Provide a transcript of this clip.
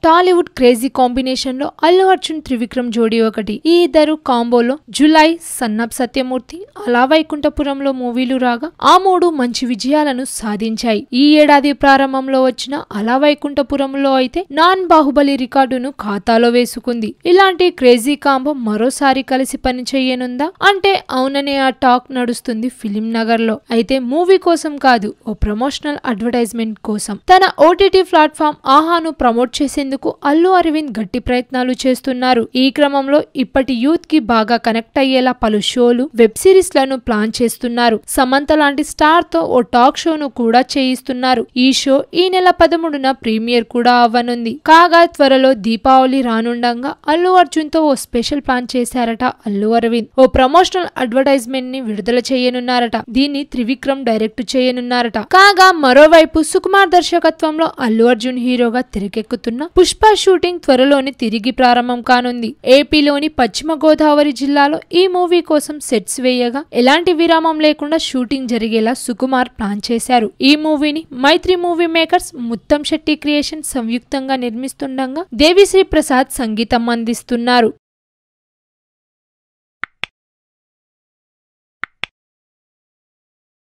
Tollywood crazy combination లో అల్లు అర్జున్ త్రివిక్రమ్ జోడీ ఒకటి ఈ ఇద్దరు కాంబోలో జులై సన్నబ్ సత్యమూర్తి అలా వైకుంఠపురంలో మూవీలు రాగా ఆ మూడు మంచి విజయాలను సాధించాయి ఈ ఏడాది ప్రారంభంలో వచ్చిన అలా వైకుంఠపురంలో అయితే నాన్ బాహుబలి రికార్డును ఖాతాలో వేసుకుంది ఇలాంటి క్రేజీ కాంబో మరోసారి కలిసి పని చేయనుందా అంటే అవుననే ఆ టాక్ నడుస్తుంది ఫిలిం నగర్ లో అయితే మూవీ కోసం కాదు ఓ ప్రమోషనల్ అడ్వర్టైజ్మెంట్ కోసం తన ఓటీటీ ప్లాట్ఫామ్ ఆహాను ప్రమోట్ చేసేందుకు అల్లు అరవింద్ గట్టి ప్రయత్నాలు చేస్తున్నారు ఈ క్రమంలో ఇప్పటి యూత్ కి బాగా కనెక్ట్ అయ్యేలా పలు షోలు వెబ్ సిరీస్ లను ప్లాన్ చేస్తున్నారు సమంత లాంటి స్టార్ తో ఓ టాక్ షోను కూడా చేయిస్తున్నారు ఈ షో ఈ నెల పదమూడున ప్రీమియర్ కూడా అవ్వనుంది కాగా త్వరలో దీపావళి రానుండగా అల్లు అర్జున్ తో ఓ స్పెషల్ ప్లాన్ చేశారట అల్లు అరవింద్ ఓ ప్రమోషనల్ అడ్వర్టైజ్మెంట్ ని విడుదల చేయనున్నారట దీన్ని త్రివిక్రమ్ డైరెక్ట్ చేయనున్నారట కాగా మరోవైపు సుకుమార్ దర్శకత్వంలో అల్లు అర్జున్ హీరోగా తెరకెక్కుతున్న పుష్ప షూటింగ్ త్వరలోని తిరిగి ప్రారంభం కానుంది ఏపీలోని పశ్చిమ గోదావరి జిల్లాలో ఈ మూవీ కోసం సెట్స్ వేయగా ఎలాంటి విరామం లేకుండా షూటింగ్ జరిగేలా సుకుమార్ ప్లాన్ చేశారు ఈ మూవీని Mythri movie makers Muttam Setti creation సంయుక్తంగా నిర్మిస్తుండగా దేవిశ్రీ ప్రసాద్ సంగీతం అందిస్తున్నారు